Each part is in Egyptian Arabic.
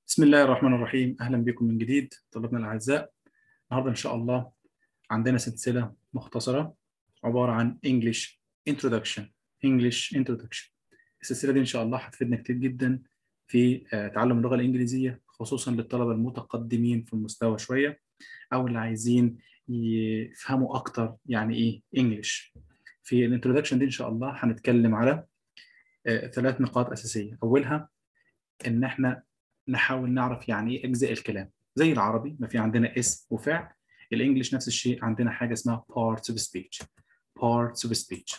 بسم الله الرحمن الرحيم أهلا بكم من جديد طلابنا الأعزاء النهاردة إن شاء الله عندنا سلسلة مختصرة عبارة عن English Introduction English Introduction السلسلة دي إن شاء الله هتفيدنا كتير جدا في تعلم اللغة الإنجليزية خصوصا للطلبة المتقدمين في المستوى شوية أو اللي عايزين يفهموا أكتر يعني إيه English في الانترودكشن دي إن شاء الله هنتكلم على ثلاث نقاط أساسية أولها إن إحنا نحاول نعرف يعني ايه اجزاء الكلام زي العربي ما في عندنا اسم وفعل الانجليش نفس الشيء عندنا حاجه اسمها parts of speech parts of speech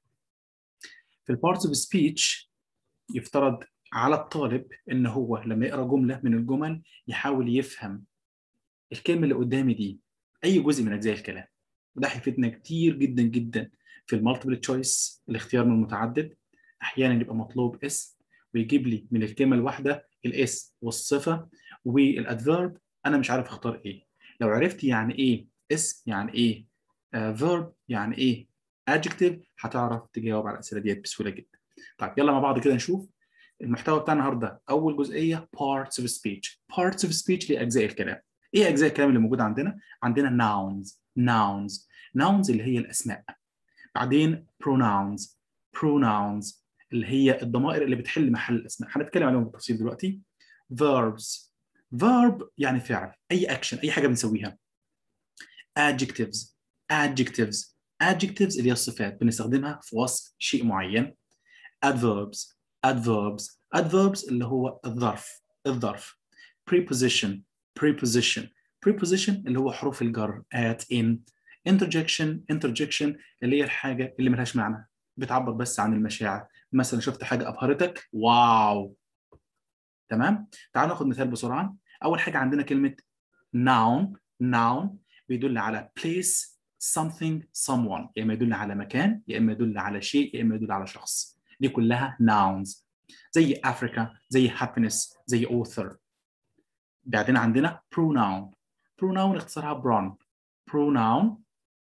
في البارتس اوف سبيتش يفترض على الطالب ان هو لما يقرا جمله من الجمل يحاول يفهم الكلمه اللي قدامي دي اي جزء من اجزاء الكلام وده هيفيدنا كتير جدا جدا في المالتيبل تشويس الاختيار من المتعدد احيانا يبقى مطلوب اسم ويجيب لي من الكلمه الواحده الاسم والصفه والادفيرب انا مش عارف اختار ايه لو عرفت يعني ايه اسم يعني ايه فيرب uh, يعني ايه adjective هتعرف تجاوب على الاسئله ديت بسهوله جدا طيب يلا مع بعض كده نشوف المحتوى بتاعنا النهارده اول جزئيه parts of speech parts of speech هي اجزاء الكلام ايه اجزاء الكلام اللي موجوده عندنا عندنا nouns nouns nouns اللي هي الاسماء بعدين pronouns pronouns اللي هي الضمائر اللي بتحل محل الاسماء هنتكلم عليهم بالتفصيل دلوقتي verbs verb يعني فعل اي اكشن اي حاجه بنسويها adjectives adjectives adjectives اللي هي الصفات بنستخدمها في وصف شيء معين adverbs adverbs adverbs اللي هو الظرف الظرف preposition preposition preposition اللي هو حروف الجر at in interjection interjection اللي هي الحاجه اللي ملهاش معنى بتعبر بس عن المشاعر مثلا شفت حاجه ابهرتك واو تمام تعالوا ناخد مثال بسرعه اول حاجه عندنا كلمه noun noun بيدل على place something someone يا اما يدل على مكان يا اما يدل على شيء يا اما يدل على شخص دي كلها nouns زي Africa زي happiness زي author بعدين عندنا pronoun pronoun اختصارها brown pronoun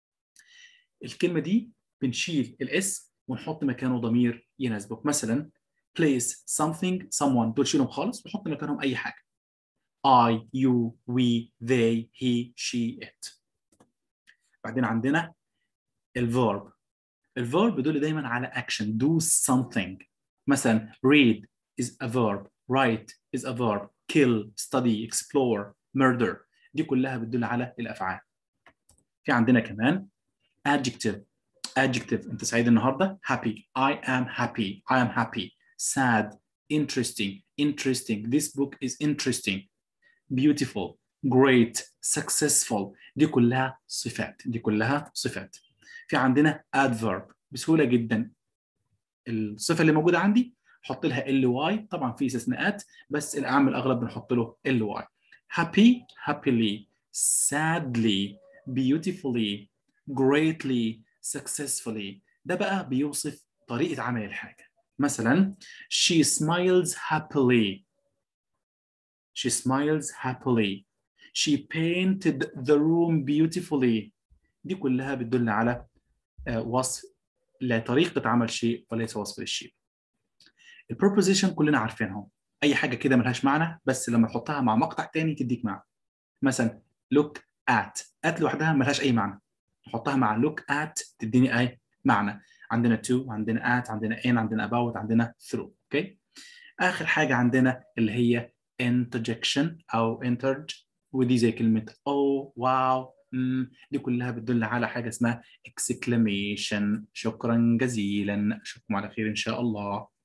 الكلمه دي بنشيل الاسم ونحط مكانه ضمير يناسبه مثلا place something someone دول شيلهم خالص ونحط مكانهم اي حاجه I you we they he she it بعدين عندنا الفيرب الفيرب بيدل دايما على action do something مثلا read is a verb write is a verb kill study explore murder دي كلها بتدل على الافعال في عندنا كمان adjective adjective انت سعيد النهارده happy I am happy I am happy sad interesting interesting this book is interesting beautiful great successful دي كلها صفات دي كلها صفات في عندنا adverb بسهوله جدا الصفه اللي موجوده عندي احط لها ال واي طبعا في استثناءات بس الاعم الاغلب بنحط له ال واي happy happily sadly beautifully greatly successfully ده بقى بيوصف طريقة عمل الحاجة مثلا she smiles happily she smiles happily she painted the room beautifully دي كلها بتدل على وصف لطريقة عمل شيء وليس وصف للشيء البروبوزيشن كلنا عارفينهم أي حاجة كده ملهاش معنى بس لما تحطها مع مقطع تاني تديك معنى مثلا look at at لوحدها ملهاش أي معنى نحطها مع look at تديني اي معنى عندنا to عندنا at عندنا in عندنا about عندنا through اوكي اخر حاجه عندنا اللي هي interjection او interj ودي زي كلمه oh واو دي كلها بتدل على حاجه اسمها exclamation شكرا جزيلا اشوفكم على خير ان شاء الله